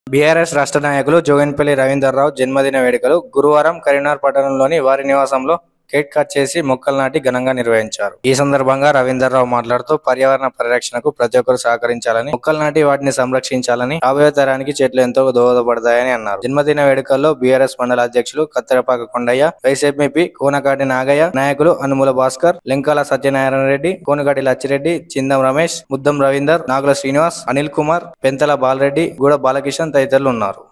BRS రాష్ట్ర నాయకులు జోగిన్పల్లి రవీందర్రావు జన్మదిన వేడుకలు గురువారం కరీంనగర్ పట్టణంలోని వారి నివాసంలో కేక్ కట్ చేసి మొక్కలు నాటి ఘనంగా నిర్వహించారు ఈ సందర్భంగా రవీందర్రావు మాట్లాడుతూ పర్యావరణ పరిరక్షణకు ప్రతి ఒక్కరు సహకరించాలని మొక్కలు నాటి వాటిని సంరక్షించాలని రాబోయే తరానికి చెట్లు ఎంతో దోహదపడతాయని అన్నారు జన్మదిన వేడుకల్లో బీఆర్ఎస్ మండల అధ్యక్షులు కత్తెరపాక కొండయ్య వైసీపీ కోనకాటి నాగయ్య నాయకులు అనుముల భాస్కర్ లింకాల సత్యనారాయణ రెడ్డి కోనకాటి లచ్చిరెడ్డి చిందం రమేష్ ముద్దం రవీందర్ నాగుల శ్రీనివాస్ అనిల్ కుమార్ పెంతల బాలరెడ్డి గూడ బాలకిషన్ తదితరులు ఉన్నారు